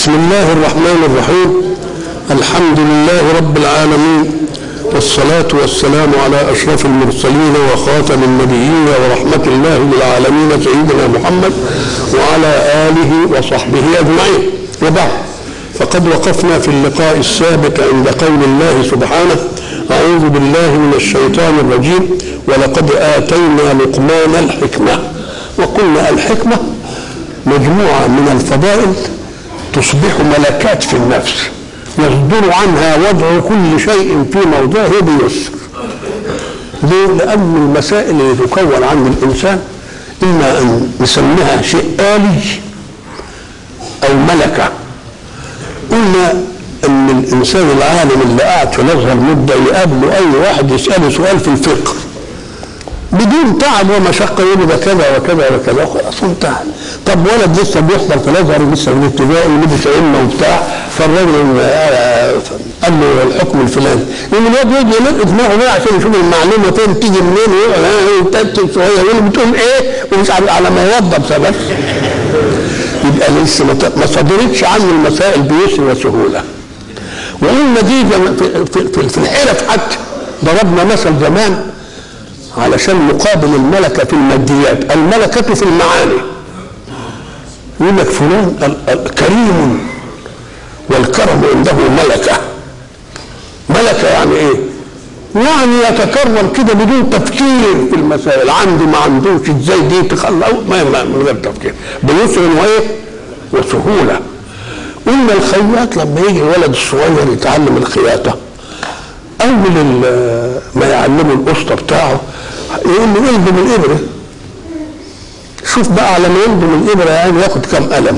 بسم الله الرحمن الرحيم الحمد لله رب العالمين والصلاة والسلام على أشرف المرسلين وخاتم النبيين ورحمة الله للعالمين سيدنا محمد وعلى آله وصحبه أجمعين وبعد فقد وقفنا في اللقاء السابق عند قول الله سبحانه أعوذ بالله من الشيطان الرجيم ولقد آتينا لقمان الحكمة وقلنا الحكمة مجموعة من الفضائل تصبح ملكات في النفس يصدر عنها وضع كل شيء في موضعه بيسر ليه؟ لأن المسائل اللي تكون عند الإنسان إما أن نسميها شيء آلي أو ملكة قلنا ان الانسان العالم اللي قاعد في الازهر مده يقابله اي واحد يساله سؤال في الفقه بدون تعب ومشقه يقول ده كذا وكذا وكذا خلاص انتهى طب ولد لسه بيحضر في الازهر لسه في الابتدائي ولبس علم وبتاع فالراجل آه، قال له الحكم الفلاني يقوم الواد يقعد يلق دماغه بقى عشان يشوف المعلومه فين تيجي منين ويقعد يتبتل شويه يقول له بتقول ايه ومش عارف على ما يوضب سبب يبقى لسه ما ت- ما صدرتش عنه المسائل بيسر وسهوله وقلنا دي جم- في, في, في, في الحرف حتى ضربنا مثل زمان علشان نقابل الملكة في الماديات الملكة في المعاني يقول لك فلان ال- ال- كريم والكرم عنده ملكة ملكة يعني ايه يعني يتكرم كده بدون تفكير في المسائل عنده ما عندوش ازاي دي تخلى أو ما ما- من غير تفكير بيسر وايه وسهوله قلنا الخياط لما يجي الولد الصغير يتعلم الخياطه اول ال- ما يعلمه الاسطى بتاعه يقول له الضم الابره شوف بقى على ما يلضم الابره يعني ياخد كم قلم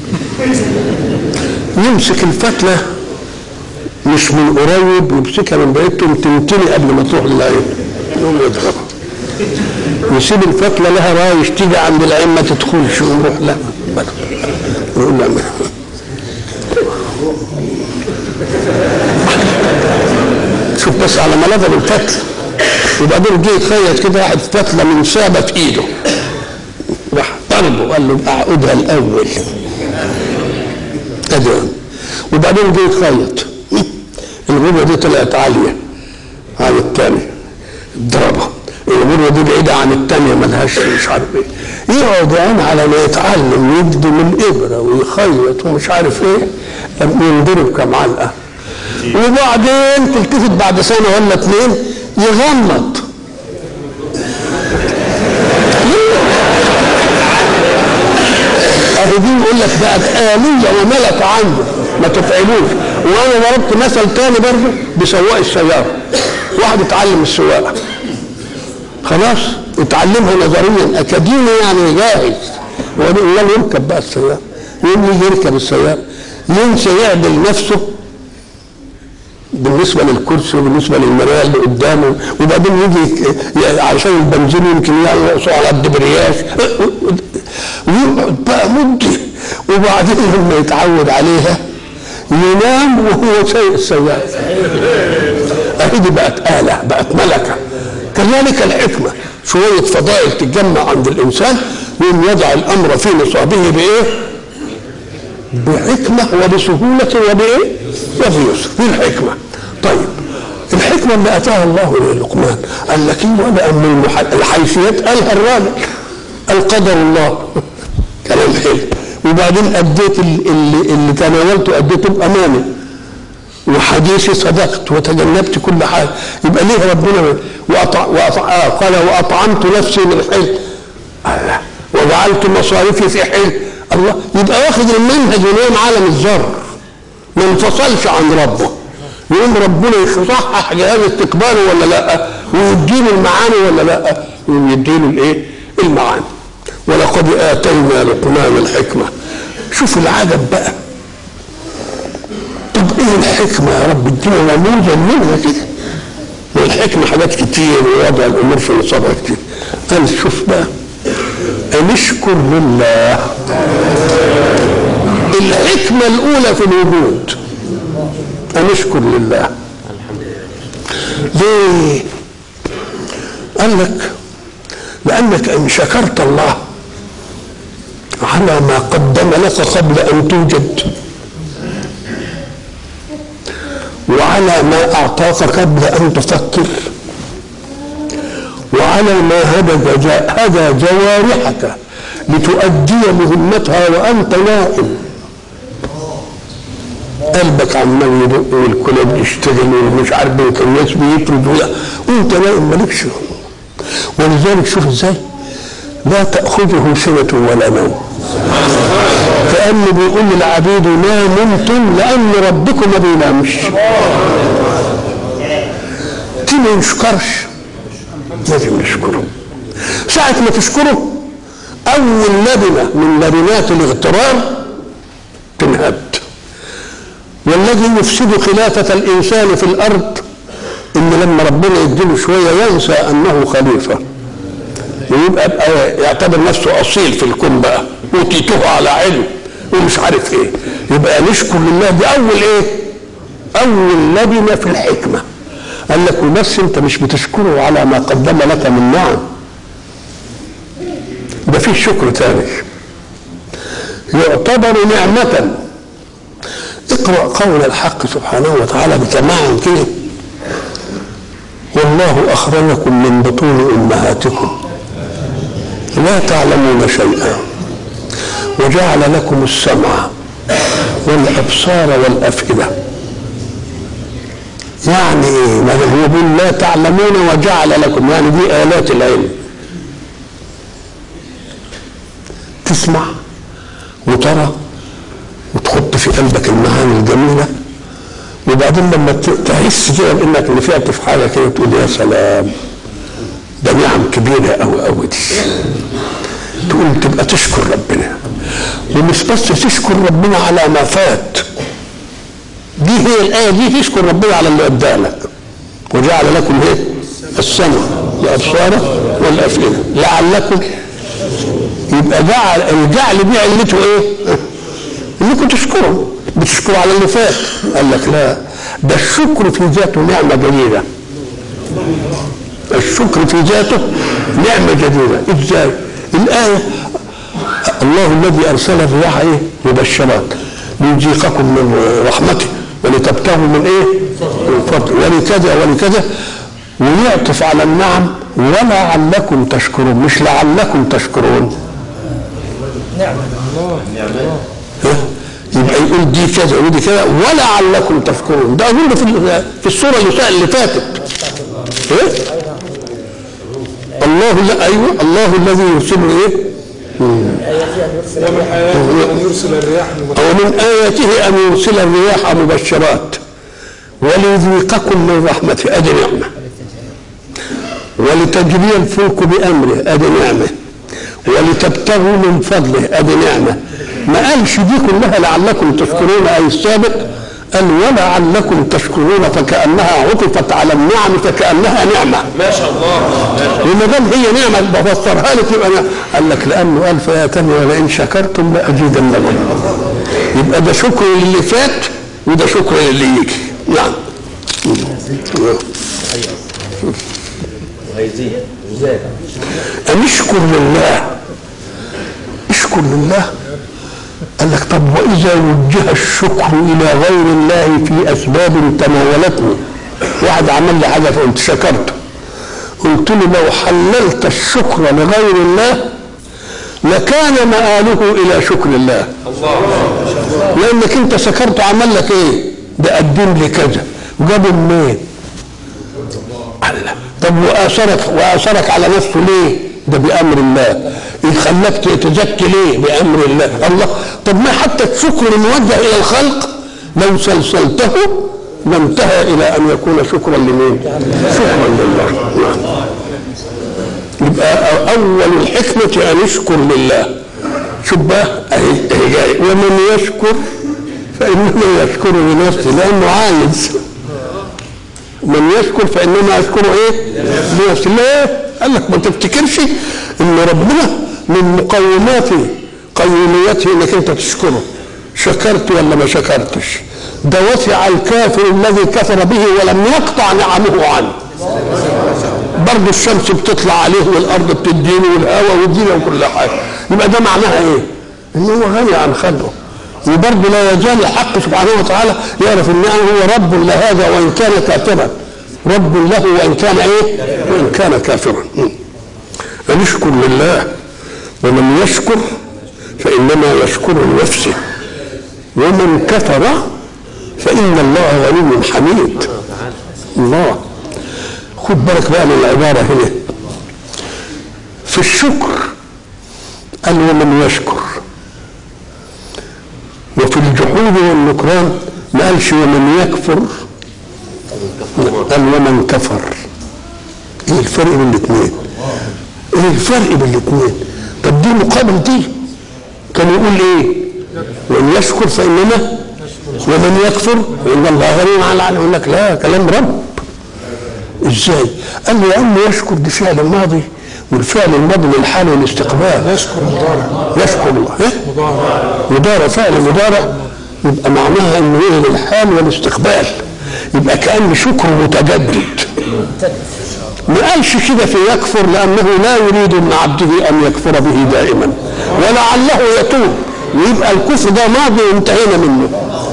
يمسك الفتله مش من قريب يمسكها من بعيد تقوم تنتني قبل ما تروح للعين يقوم يضربها يسيب الفتله لها رايش تيجي عند العين ما تدخلش ويروح لا يقول لا ما- شوف بس على ما لضم الفتله وبعدين جه يتخيط كده واحد فتله من سابه في ايده راح ضربه قال له اعقدها الاول ادعم وبعدين جه يتخيط الغربه دي طلعت عاليه عن الثانيه ضربها الغربه دي بعيده عن الثانيه ملهاش مش عارف ايه يقعد يعني على ما يتعلم يبدو من ابره ويخيط ومش عارف ايه لما ينضرب كم علقه وبعدين تلتفت بعد سنه ولا اتنين يغلط اهو دي يقول لك بقت آلية وملكة عنده ما تفعلوش وانا ضربت مثل تاني برضه بسواق السيارة واحد اتعلم السواقة خلاص اتعلمها نظريا اكاديمي يعني جاهز وقال يركب بقى السيارة يقوم يجي يركب السيارة ينسى يعدل نفسه بالنسبة للكرسي وبالنسبة للمراية اللي قدامه وبعدين يجي ي- عشان البنزين يمكن يقصوا على الدبرياج ويقعد بقى مدة وبعدين لما يتعود عليها ينام وهو سايق السيارة اهي دي بقت آلة بقت ملكة كذلك الحكمة شوية فضائل تتجمع عند الإنسان يوم يضع الأمر في نصابه بإيه؟ بحكمة وبسهولة وبإيه؟ وبيسر في الحكمة طيب الحكمة اللي أتاها الله للقمان قال لك إيه ولا أم المح- الحيثيات قالها الراجل القدر الله كلام حلو وبعدين أديت ال- اللي, اللي تناولته أديته بأمانة وحديثي صدقت وتجنبت كل حاجة يبقى ليه ربنا وأطع وأطع آه قال وأطعمت نفسي من حل الله وجعلت مصاريفي في حل الله يبقى واخد المنهج ونام عالم الذر ما انفصلش عن ربه يقوم ربنا يصحح جهاز استكباره ولا لا ويديله المعاني ولا لا يقوم يديله الايه المعاني ولقد اتينا لقمان الحكمه شوف العجب بقى طب ايه الحكمه يا رب ادينا نموذج منها كده والحكمه حاجات كتير ووضع الامور في نصابها كتير قال شوف بقى ان اشكر لله الحكمه الاولى في الوجود ان اشكر لله ليه قال لك لانك ان شكرت الله على ما قدم لك قبل ان توجد على ما أعطاك قبل أن تفكر وعلى ما هدى هدى جوارحك لتؤدي مهمتها وأنت نائم قلبك عمال يدق والكلى بيشتغل ومش عارف الناس بيطرد وانت نائم مالكش ولذلك شوف ازاي لا تأخذه سنة ولا نوم كأنه بيقول للعبيد ما نمتم لأن ربكم ما بينامش دي ما يشكرش لازم يشكره ساعة ما تشكره أول لبنة من لبنات الاغترار تنهد والذي يفسد خلافة الإنسان في الأرض إن لما ربنا يديله شوية ينسى أنه خليفة ويبقى يعتبر نفسه أصيل في الكون بقى أوتيته على علم ومش عارف إيه يبقى نشكر لله دي أول إيه؟ أول لبنة في الحكمة قال لك وبس أنت مش بتشكره على ما قدم لك من نعم ده فيه شكر ثاني يعتبر نعمة اقرأ قول الحق سبحانه وتعالى بتمام كده والله أخرجكم من بطون أمهاتكم لا تعلمون شيئا وجعل لكم السمع والأبصار والأفئدة يعني ايه؟ هو يقول لا تعلمون وجعل لكم يعني دي آلات العلم تسمع وترى وتحط في قلبك المعاني الجميلة وبعدين لما تحس كده بانك نفعت في حاجه كده تقول يا سلام ده نعم كبيره قوي قوي دي تقوم تبقى تشكر ربنا ومش بس تشكر ربنا على ما فات دي هي الايه دي تشكر ربنا على اللي ادالك وجعل لكم ايه السمع والابصار والافئده لعلكم يبقى جعل الجعل دي علته ايه؟ انكم تشكروا بتشكروا على اللي فات قال لك لا ده الشكر في ذاته نعمة جديدة الشكر في ذاته نعمة جديدة ازاي الآية الله الذي أرسل الرياح إيه مبشرات ليذيقكم من رحمته ولتبتغوا من إيه من فضل ولكذا ولكذا ويعطف على النعم ولعلكم تشكرون مش لعلكم تشكرون نعم الله نعم يبقى يقول دي كذا ودي كذا ولعلكم تشكرون ده اظن في في السوره اللي اللي فاتت ايه الله لا ايوه الله الذي يرسل ايه ومن آياته أن يرسل الرياح ومن آياته أن يرسل الرياح مبشرات وليذيقكم من رحمته أدي نعمة ولتجري الفلك بأمره أدي نعمة ولتبتغوا من فضله أدي نعمة ما قالش دي كلها لعلكم تشكرون أي السابق قال ولعلكم تشكرون فكأنها عطفت على النعم فكأنها نعمة ما شاء الله وما دام هي نعمة بفسرها لك يبقى نعمة. قال لك لأنه قال فيا تاني ولئن شكرتم لأزيدنكم يبقى ده شكر للي فات وده شكر للي يجي نعم أن اشكر لله اشكر لله قال لك طب وإذا وجه الشكر إلى غير الله في أسباب تناولتني واحد عمل لي حاجة فقلت شكرته قلت له لو حللت الشكر لغير الله لكان مآله إلى شكر الله لأنك أنت شكرته عمل لك إيه؟ ده قدم لي كذا وجاب منين؟ الله طب وآثرك وآثرك على نفسه ليه؟ ده بأمر الله يخليك تزكي ليه؟ بأمر الله الله طب ما حتى الشكر الموجه إلى الخلق لو سلسلته لانتهى إلى أن يكون شكرا لمين؟ شكرا لله نعم. يبقى أول الحكمة أن يشكر لله شوف بقى أهي أهي جاي ومن يشكر فإنما يشكر لنفسه لأنه عايز من يشكر فانما يشكر ايه؟ لنفسه ليه؟ قال لك ما تفتكرش ان ربنا من مقومات قيوميته انك انت تشكره شكرت ولا ما شكرتش ده وسع الكافر الذي كفر به ولم يقطع نعمه عنه برضه الشمس بتطلع عليه والارض بتدينه والهواء والدنيا وكل حاجه يبقى ده معناها ايه؟ ان هو غني عن خلقه وبرضه لا يزال الحق سبحانه وتعالى يعرف ان هو رب لهذا وان كان كافرا رب له وان كان ايه؟ وان كان كافرا ان اشكر لله ومن يشكر فانما يشكر لنفسه ومن كفر فان الله غني حميد الله خد بالك بقى من العباره هنا في الشكر قال ومن يشكر وفي الجحود والنكران ما قالش ومن يكفر قال ومن كفر ايه الفرق بين الاثنين ايه الفرق بين الاثنين طب دي مقابل دي كان يقول ايه وان يشكر فانما ومن يكفر فان الله غني عن العالم يقول لك لا كلام رب ازاي قال له لانه يشكر دي فعل ماضي والفعل الماضي للحال والاستقبال يشكر مضارع يشكر الله إيه؟ مضارع مضارع فعل مضارع يبقى معناها انه ايه للحال والاستقبال يبقى كان شكره متجدد ما قالش كده في يكفر لانه لا يريد من عبده ان يكفر به دائما ولعله يتوب ويبقى الكفر ده ماضي وانتهينا منه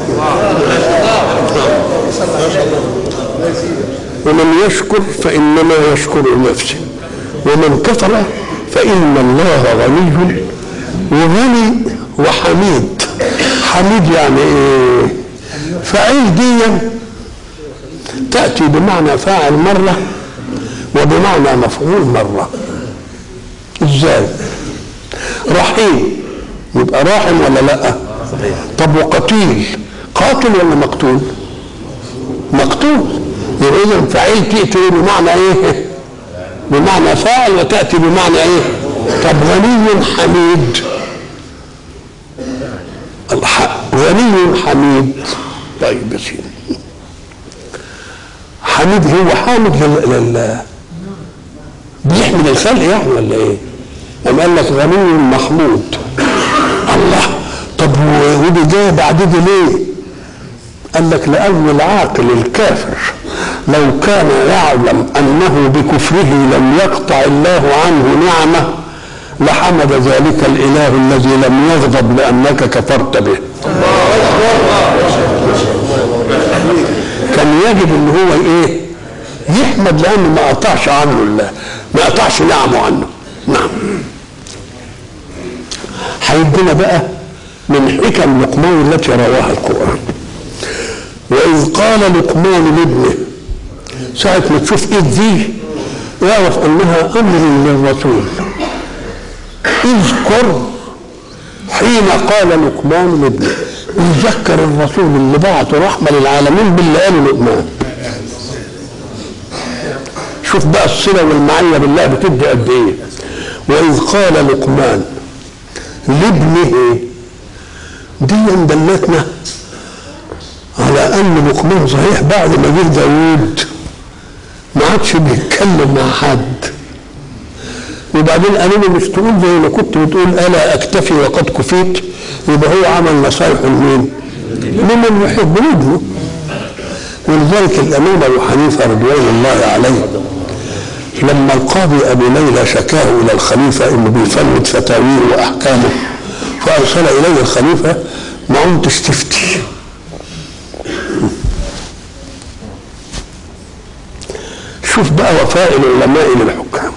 ومن يشكر فانما يشكر لنفسه ومن كفر فان الله غني وغني وحميد حميد يعني ايه فعيل دي تأتي بمعنى فاعل مرة وبمعنى مفعول مرة ازاي رحيم يبقى راحم ولا لا طب وقتيل قاتل ولا مقتول مقتول يبقى اذا فعيل تأتي بمعنى ايه بمعنى فاعل وتأتي بمعنى ايه طب غني حميد الحق غني حميد طيب يا سيدي حميد هو حامد لل... لل... بيحمد الخلق يعني ولا ايه؟ أم قال لك غني محمود الله طب و- ودي جايه بعد دي ليه؟ قال لك لأن العاقل الكافر لو كان يعلم أنه بكفره لم يقطع الله عنه نعمة لحمد ذلك الإله الذي لم يغضب لأنك كفرت به كان يجب ان هو ايه يحمد لانه ما قطعش عنه الله ما قطعش نعمه عنه نعم هيدينا بقى من حكم لقمان التي رواها القران واذ قال لقمان لابنه ساعة ما تشوف ايد دي اعرف انها امر للرسول اذكر حين قال لقمان لابنه يذكر الرسول اللي بعته رحمه للعالمين باللي قاله لقمان شوف بقى الصله والمعيه بالله بتدي قد ايه واذ قال لقمان لابنه دي دلتنا على ان لقمان صحيح بعد ما جه داوود ما عادش بيتكلم مع حد وبعدين قالوا له مش تقول زي ما كنت بتقول الا اكتفي وقد كفيت يبقى هو عمل نصايح لمين؟ لمن يحب ابنه ولذلك الامام ابو حنيفه رضوان الله عليه لما القاضي ابو ليلى شكاه الى الخليفه انه بيفند فتاويه واحكامه فارسل اليه الخليفه ما عمتش تفتي شوف بقى وفاء العلماء للحكام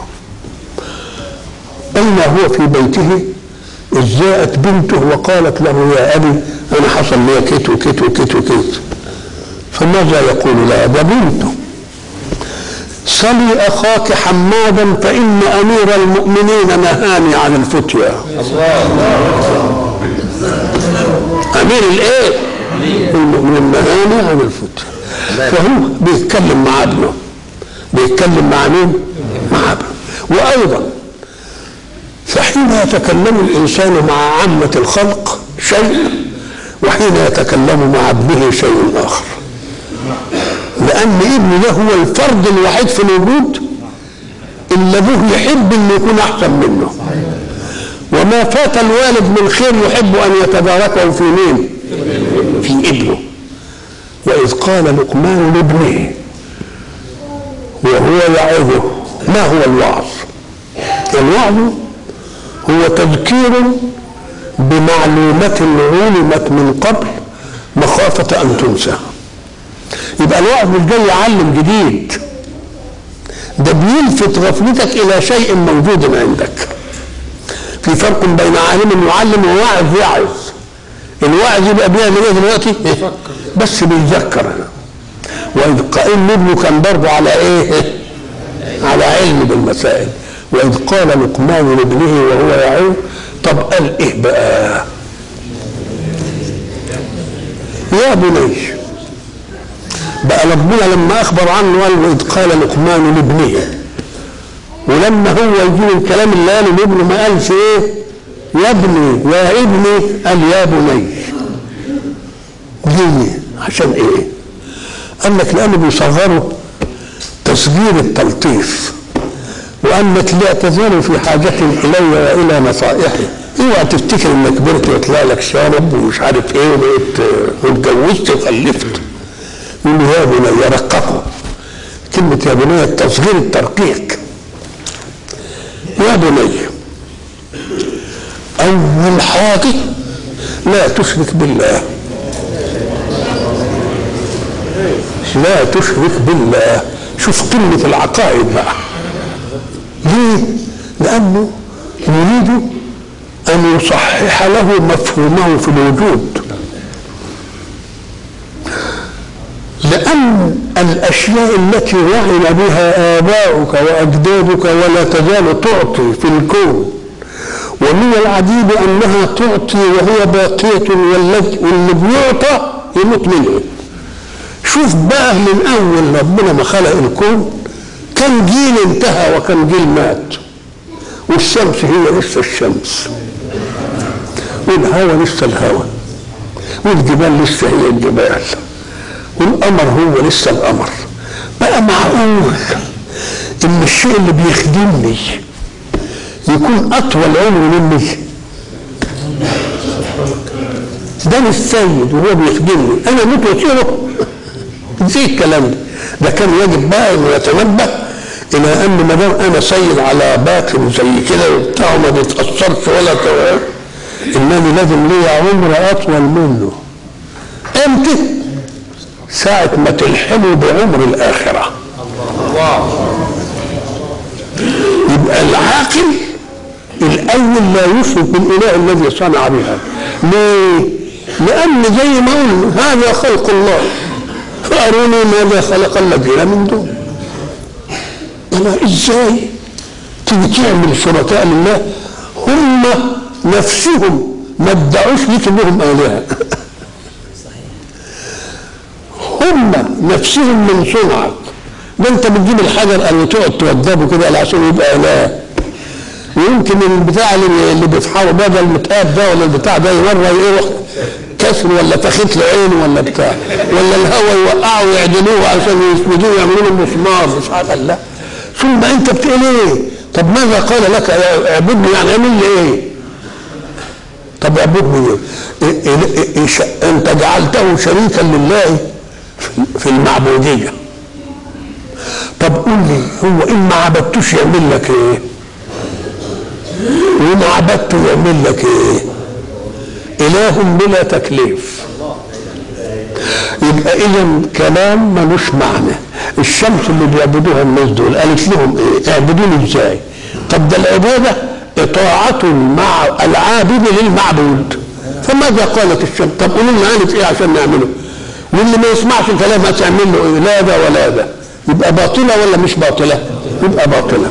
بين هو في بيته إذ جاءت بنته وقالت له يا أبي أنا حصل لي كيت وكيت وكيت وكيت فماذا يقول لها ده بنته صلي أخاك حمادا فإن أمير المؤمنين نهاني عن الفتيا أمير الإيه؟ المؤمنين نهاني عن الفتيا فهو بيتكلم مع ابنه بيتكلم مع مين؟ مع ابنه وأيضا فحين يتكلم الإنسان مع عامة الخلق شيء وحين يتكلم مع ابنه شيء آخر لأن ابنه ده هو الفرد الوحيد في الوجود اللي أبوه يحب إنه يكون أحسن منه وما فات الوالد من خير يحب أن يتباركه في مين؟ في ابنه وإذ قال لقمان لابنه وهو يعظه ما هو الوعظ؟ الوعظ هو تذكير بمعلومات معلومة علمت من قبل مخافة أن تنسى يبقى الواحد مش جاي يعلم جديد ده بيلفت غفلتك إلى شيء موجود عندك في فرق بين عالم يعلم وواعظ يعظ الواعظ يبقى بيعمل ايه دلوقتي؟ بس بيذكر انا واذ قائل ابنه كان برضه على ايه؟ على علم بالمسائل واذ قال لقمان لابنه وهو يعظ طب قال ايه بقى؟ يا بني بقى ربنا لما اخبر عنه قال واذ قال لقمان لابنه ولما هو يجيب الكلام اللي قاله لابنه ما قالش ايه؟ يا ابني يا ابني قال يا بني ليه؟ عشان ايه؟ قال لك لانه بيصغروا تصغير التلطيف وانك لا تزال في حاجه الي والى نصائحي اوعى تفتكر انك كبرت ويطلع لك شارب ومش عارف ايه وبقيت واتجوزت وخلفت يقول له يا بني رققه كلمة يا بني التصغير الترقيق يا بني أول حاجة لا تشرك بالله لا تشرك بالله شوف قمة العقائد بقى ليه؟ لأنه يريد أن يصحح له مفهومه في الوجود لأن الأشياء التي وعن بها آباؤك وأجدادك ولا تزال تعطي في الكون ومن العجيب أنها تعطي وهي باقية والذي واللي بيعطى يموت منه شوف بقى من أول ربنا ما خلق الكون كم جيل انتهى وكم جيل مات والشمس هي لسه الشمس والهوى لسه الهوى والجبال لسه هي الجبال والقمر هو لسه القمر بقى معقول ان الشيء اللي بيخدمني يكون اطول عمر مني ده مش سيد وهو بيخدمني انا موت واسيبه ازاي الكلام ده ده كان يجب بقى انه يتنبه الى ان ما دام انا سيد على باكر زي كده وبتاع ما بيتاثرش ولا توقف انني لازم ليا عمر اطول منه امتى؟ ساعة ما تلحموا بعمر الآخرة يبقى العاقل الأول لا يشرك بالإله الذي صنع بها ليه؟ لأن زي ما قلنا هذا خلق الله فأروني ماذا خلق الذين من دون أنا إزاي تيجي تعمل شركاء لله هم نفسهم ما ادعوش ليك انهم الهه هم نفسهم من صنعك ده انت بتجيب الحجر اللي تقعد توضبه كده عشان يبقى اله ويمكن البتاع اللي, اللي بيتحاول بدل المتقاب ده ولا البتاع ده يورى يروح كسر ولا تخيط له ولا بتاع ولا الهوا يوقعه ويعدلوه عشان يسندوه يعملوا له مسمار مش عارف لا ثم انت بتقول ايه؟ طب ماذا قال لك اعبدني يعني اعمل لي ايه؟ طب اعبدني ايه؟ إيه إيه إيه انت جعلته شريكا لله في المعبودية طب قول لي هو إن ما عبدتوش يعمل لك إيه؟ وإن عبدته يعمل لك إيه؟ إله بلا تكليف يبقى إذا كلام ملوش معنى الشمس اللي بيعبدوها الناس دول قالت لهم إيه؟ اعبدوني إزاي؟ طب ده العبادة إطاعة مع العابد للمعبود فماذا قالت الشمس؟ طب قولوا لنا قالت إيه عشان نعمله؟ واللي ما يسمعش الكلام هتعمل له ايه لا ده ولا ده يبقى باطله ولا مش باطله يبقى باطله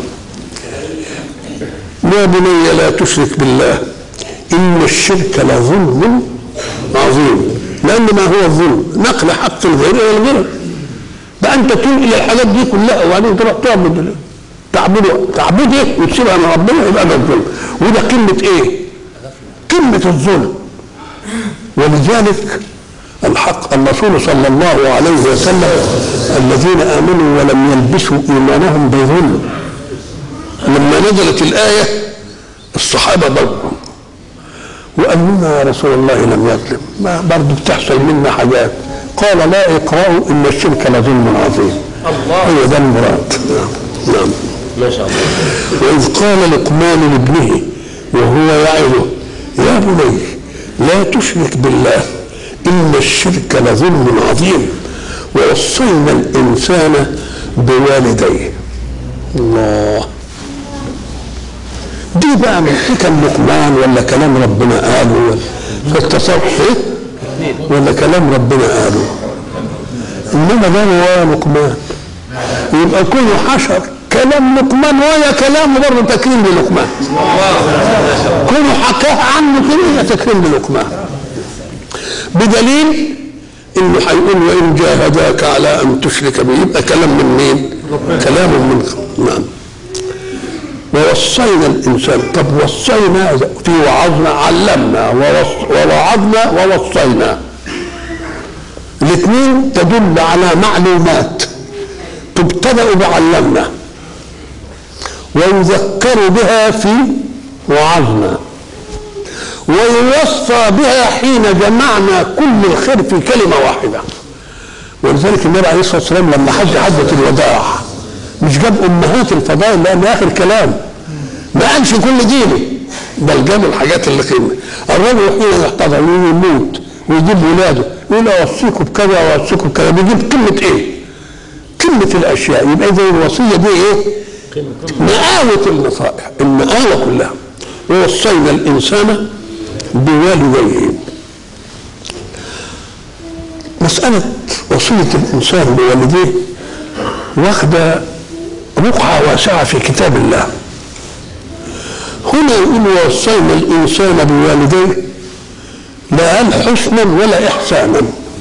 يا بني لا تشرك بالله ان الشرك لظلم عظيم لان ما هو الظلم نقل حق الغير الى الغير بقى انت تنقل الحاجات دي كلها وبعدين تروح تعبد تعبده تعبده وتسيبها من ربنا يبقى ده الظلم وده قمه ايه؟ قمه الظلم ولذلك الحق الرسول صلى الله عليه وسلم الذين امنوا ولم يلبسوا ايمانهم بظلم لما نزلت الايه الصحابه ضربوا وقال لنا يا رسول الله لم يظلم ما برضه بتحصل منا حاجات قال لا اقرأوا ان الشرك لظلم عظيم الله هو ده المراد نعم نعم ما شاء الله وإذ قال لقمان لابنه وهو يعظه يا بني لا تشرك بالله إن الشرك لظلم عظيم ووصينا الإنسان بوالديه الله دي بقى من حكم لقمان ولا كلام ربنا قاله ولا فالتصرف ايه؟ ولا كلام ربنا قاله انما ده هو لقمان يبقى كله حشر كلام لقمان ولا كلامه برضه تكريم للقمان كله حكاه عنه كده تكريم للقمان بدليل انه هيقول وان جاهداك على ان تشرك به يبقى كلام من مين؟ كلام من نعم ووصينا الانسان طب وصينا في وعظنا علمنا ووص- ووعظنا ووصينا الاثنين تدل على معلومات تبتدا بعلمنا ويذكر بها في وعظنا ويوصى بها حين جمعنا كل الخير في كلمه واحده ولذلك النبي عليه الصلاه والسلام لما حج حجه الوداع مش جاب امهات الفضائل لان اخر كلام ما قالش كل دينه بل جاب الحاجات اللي قيمه الرجل حين يحتضر ويموت ويجيب ولاده يقول اوصيكم بكذا واوصيكم بكذا بيجيب كلمه ايه؟ كلمه الاشياء يبقى اذا الوصيه دي ايه؟ مآوة النصائح المآوة كلها ووصينا الإنسان بوالديه مسألة وصية الإنسان بوالديه واخدة رقعة واسعة في كتاب الله هنا يقول ووصينا الإنسان بوالديه لا قال حسنا ولا إحسانا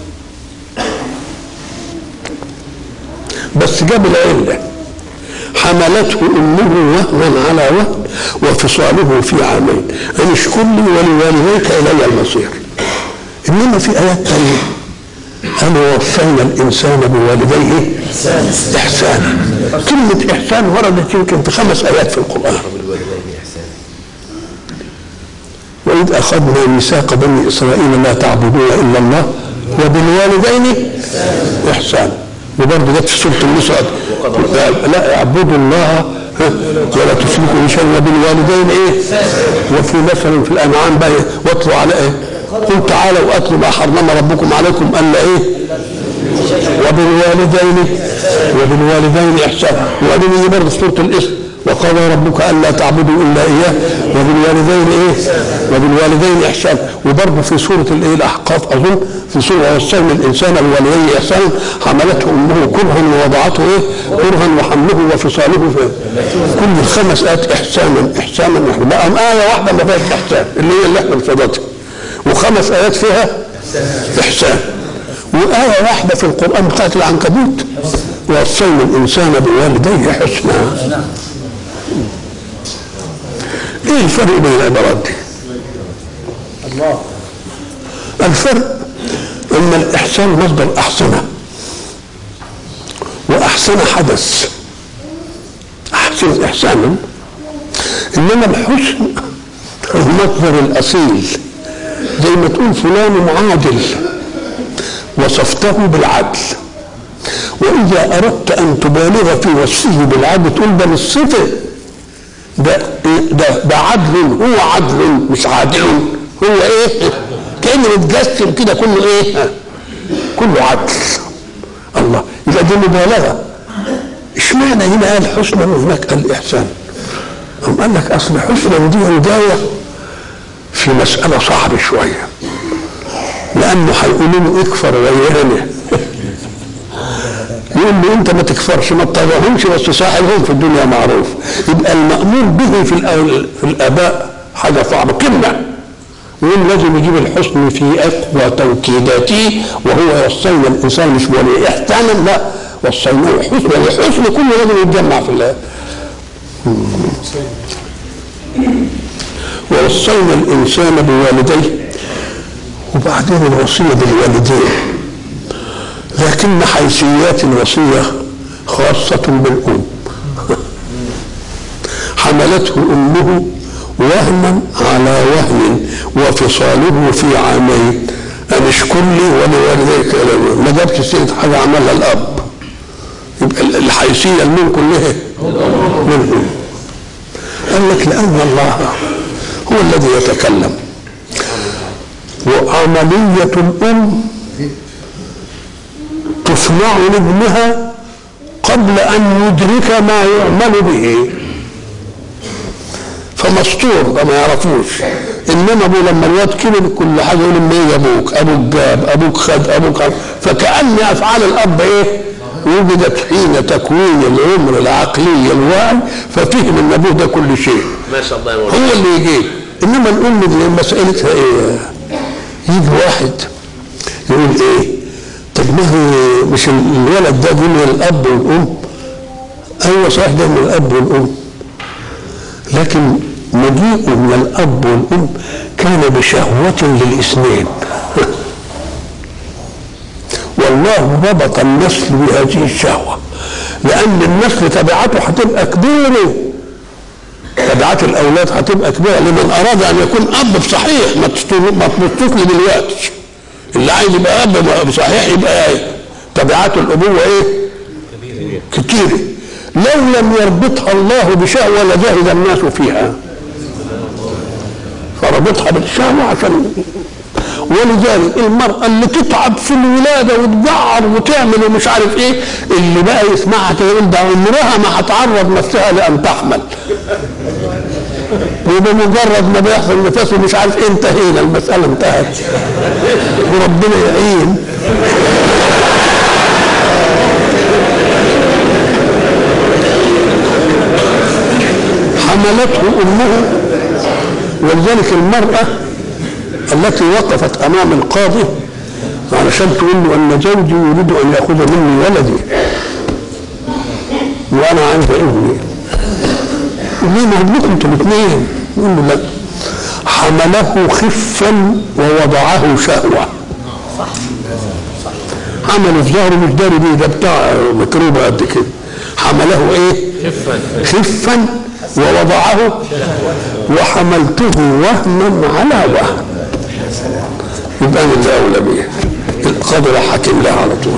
بس جاب العلة حملته امه وهنا على وهن وفصاله في عامين ان اشكر لي ولوالديك الي المصير انما في ايات ثانيه قالوا وصينا الانسان بوالديه احسانا كلمه احسان وردت يمكن في خمس ايات في القران وإذ أخذنا ميثاق بني إسرائيل لا تعبدون إلا الله وبالوالدين إحسانا وبرضه جت في سورة النساء لا- لا اعبدوا الله ها، ولا تشركوا به شيئا وبالوالدين ايه؟ وفي مثل في الانعام بقى إيه؟ واتلوا على ايه؟ قل تعالوا اتلوا ما حرم ربكم عليكم الا ايه؟ وبالوالدين وبالوالدين احسانا وبعدين يجي برضه سوره الاسم وقضى ربك الا تعبدوا الا اياه وبالوالدين ايه؟ وبالوالدين احسانا وبرضه في سوره الايه الاحقاف اظن في سوره وصينا الانسان بوالديه احسانا حملته امه كرها ووضعته ايه؟ كرها وحمله وفصاله في كل الخمس ايات احسانا احسانا احسانا بقى ايه واحده ما فيهاش احسان اللي هي اللي احنا بصددها وخمس ايات فيها احسان وآية واحدة في القرآن بتاعت العنكبوت ووصينا الإنسان بوالديه حسنا إيه الفرق بين العبارات دي؟ الله الفرق أن الإحسان مصدر أحسنه وأحسن حدث أحسن إحسانا إنما الحسن المصدر الأصيل زي ما تقول فلان عادل وصفته بالعدل وإذا أردت أن تبالغ في وصفه بالعدل تقول ده مش صفة ده ده ده عدل هو عدل مش عادل هو ايه؟ كأنه متجسم كده كله ايه؟ كله عدل الله يبقى دي مبالغة اشمعنى هنا قال حسنا وهناك قال إحسان؟ أم قال لك أصل حسنا دي بداية في مسألة صعبة شوية لأنه هيقولوا له اكفر ويهنه يقول له انت ما تكفرش ما تطلعهمش بس صاحبهم في الدنيا معروف يبقى المأمور به في الأول- في الآباء حاجة صعبة قمة ويقول لازم يجيب الحسن في أقوى توكيداته وهو وصينا الإنسان مش ولي إحسانا لا وصيناه حسنا والحسن كله لازم يتجمع في الله ووصينا الإنسان بوالديه وبعدين الوصية بالوالدين لكن حيثيات الوصية خاصة بالأم حملته أمه وهنا على وهن وفصاله في عامين أن اشكر لي ولوالديك ما جابش سيرة حاجة عملها الأب يبقى الحيثية المين كلها منهم قال لك لأن الله هو الذي يتكلم وعملية الأم تصنع لابنها قبل أن يدرك ما يعمل به فمستور ده ما يعرفوش انما ابوه لما الواد كبر كل حاجه يقول لما ايه ابوك ابوك جاب ابوك خد ابوك خد فكان افعال الاب ايه وجدت حين تكوين العمر العقلي الواعي ففهم ان ابوه ده كل شيء ما شاء الله يا مولانا هو اللي يجيب انما الام دي مسالتها ايه يجي واحد يقول ايه طب ما هو مش الولد ده دي من الاب والام ايوه صحيح ده من الاب والام لكن مجيئه من الاب والام كان بشهوه للاثنين والله ربط النسل بهذه الشهوه لان النسل تبعته هتبقى كبيره تبعات الاولاد هتبقى كبيره لمن اراد ان يكون اب بصحيح ما تستو- ما تبصوش لي دلوقتي اللي عايز يبقى اب بصحيح يبقى ايه تبعات الابوه ايه كتيره لو لم يربطها الله بشهوه لزهد الناس فيها فربطها بالشهوه عشان ولذلك المرأة اللي تتعب في الولادة وتجعر وتعمل ومش عارف ايه اللي بقى يسمعها كده يقول ده عمرها ما هتعرض نفسها لأن تحمل وبمجرد ما بيحصل نفسه مش عارف ايه انتهينا المسألة انتهت وربنا يعين حملته أمه ولذلك المرأة التي وقفت أمام القاضي علشان تقول له أن زوجي يريد أن يأخذ مني ولدي وأنا عايزة ابني ليه ما هو لكم انتوا الاثنين يقول له لا حمله خفا ووضعه شهوة حمله في ظهره مش داري بيه ده بتاع مكروبة قد كده حمله ايه خفا ووضعه وحملته وهنا على وهن يبقى انا اللي اولى بيه القاضي راح حاكم لها على طول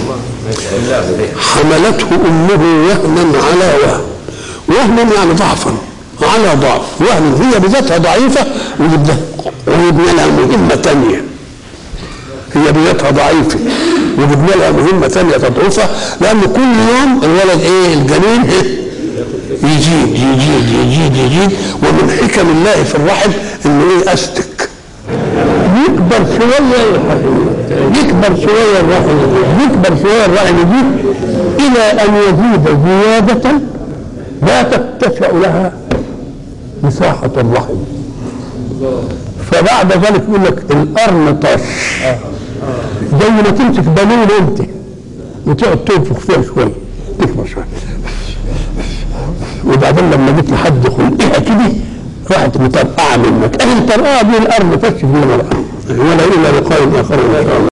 حملته امه وهنا على وهن وهنا يعني ضعفا على ضعف وهن هي بذاتها ضعيفه ويبقى ويبنى لها مهمه ثانيه هي بذاتها ضعيفه وجبنا لها مهمه ثانيه تضعفها لان كل يوم الولد ايه الجنين إيه؟ يزيد يزيد يزيد يزيد ومن حكم الله في الرحم انه ايه استك يكبر شويه يكبر شويه الرحم يكبر شويه الرحم يزيد الى ان يزيد زياده لا تتسع لها مساحه الرحم فبعد ذلك يقول لك القرن طش زي ما تمسك بالون انت وتقعد تنفخ فيها شويه تكبر شويه وبعدين لما جيت لحد خلقها كده راحت مطرقعه منك اهل الطرقعه دي الارض تكشف من الارض ولا الى لقاء اخر ان شاء الله